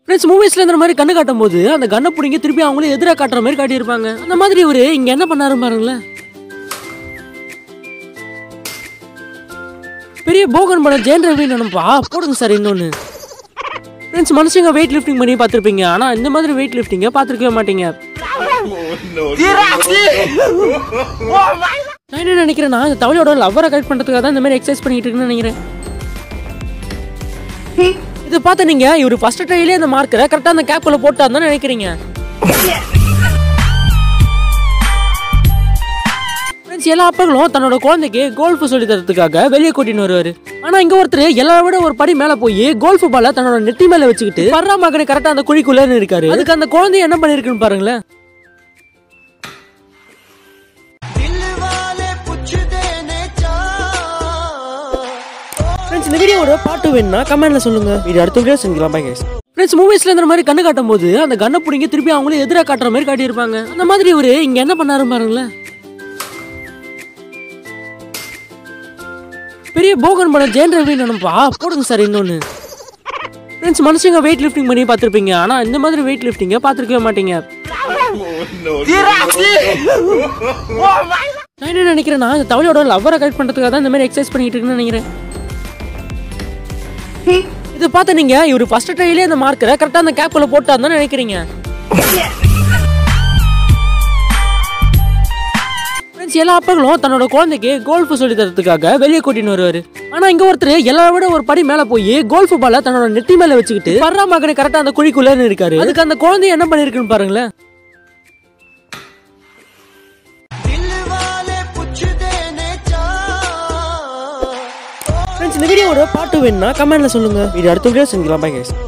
friends மூவிஸ்ல இந்த மாதிரி கண்ணு காட்டும் போது அந்த கண்ணை பிடிங்க திருப்பி அவங்களே எதிராக காட்டுற மாதிரி காட்டியிருப்பாங்க அந்த மாதிரி இவரு இங்க என்ன பண்ணாரு பாருங்களேன் பெரிய போகன் படம் ஜெயன் ரவி நினைப்பா போடுங்க சார் இன்னொன்னு ஃப்ரெண்ட்ஸ் மனுஷங்க வெயிட் லிஃப்டிங் பண்ணி பார்த்துருப்பீங்க ஆனா இந்த மாதிரி வெயிட் லிஃப்டிங்க பார்த்துருக்கவே மாட்டீங்க நான் என்ன நினைக்கிறேன்னா இந்த தவளையோட லவ்வரை கரெக்ட் பண்றதுக்காக தான் இந்த மாதிரி எக்ஸசைஸ் பண்ணிட்டு இருக்குன்னு நினைக்கிறேன் இது பார்த்து நீங்க இவர் ஃபர்ஸ்ட் ட்ரைலே அந்த மார்க்கரை கரெக்டா அந்த கேப்குள்ள போட்டாருன்னு நினைக்கிறீங்க ஃப்ரெண்ட்ஸ் எல்லா அப்பங்களும் தன்னோட குழந்தைக்கு கோல்ஃப் சொல்லி தரதுக்காக வெளியே கூட்டின்னு வருவாரு ஆனா இங்க ஒருத்தர் எல்லாரை விட ஒரு படி மேல போய் கோல்ஃப் பால தன்னோட நெட்டி மேல வச்சுக்கிட்டு வர்றா மகனை கரெக்டா அந்த குழிக்குள்ள இருக்காரு அதுக்கு அந்த குழந்தை என்ன பண்ணிருக்குன்னு பாருங்களேன் ஃப்ரெண்ட்ஸ் இந்த வீடியோவோட பாட்டு வேணும்னா கமெண்ட்ல சொல்லுங்க வீடியோ அடுத்த வீடியோ செஞ்சுக்கலாம் பை கைஸ் ஃப்ரெண்ட்ஸ் மூவிஸ்ல இந்த மாதிரி கண்ணு காட்டும் போது அந்த கண்ணை பிடிங்க திருப்பி அவங்களே எதிராக காட்டுற மாதிரி காட்டியிருப்பாங்க அந்த மாதிரி இவரு இங்க என்ன பண்ணாரு பாருங்களேன் பெரிய போகன் படம் ஜெயன் ரவி நினைப்பா போடுங்க சார் இன்னொன்னு ஃப்ரெண்ட்ஸ் மனுஷங்க வெயிட் லிஃப்டிங் பண்ணி பார்த்துருப்பீங்க ஆனா இந்த மாதிரி வெயிட் லிஃப்டிங்க பார்த்துருக்கவே மாட்டீங்க நான் என்ன நினைக்கிறேன்னா இந்த தவளையோட லவ்வரை கரெக்ட் பண்றதுக்காக தான் இந்த மாதிரி எக்ஸசைஸ் பண்ணிட்டு இருக்குன்னு நினைக்கிறேன் இது பார்த்து நீங்க இவர் ஃபர்ஸ்ட் ட்ரைலே அந்த மார்க்கரை கரெக்டா அந்த கேப்குள்ள போட்டாருன்னு நினைக்கிறீங்க ஃப்ரெண்ட்ஸ் எல்லா அப்பங்களும் தன்னோட குழந்தைக்கு கோல்ஃப் சொல்லி தரதுக்காக வெளியே கூட்டின்னு வருவாரு ஆனா இங்க ஒருத்தர் எல்லாரை விட ஒரு படி மேல போய் கோல்ஃப் பால தன்னோட நெட்டி மேல வச்சுக்கிட்டு வர்றா மகனை கரெக்டா அந்த குழிக்குள்ள இருக்காரு அதுக்கு அந்த குழந்தை என்ன பண்ணிருக்குன்னு பாருங்களேன் ஃப்ரெண்ட்ஸ் இந்த வீடியோவோட பாட்டு வேணும்னா கமெண்ட்ல சொல்லுங்க வீடியோ அடுத்த வீடியோ செஞ்சுக்கலாம் பை கைஸ்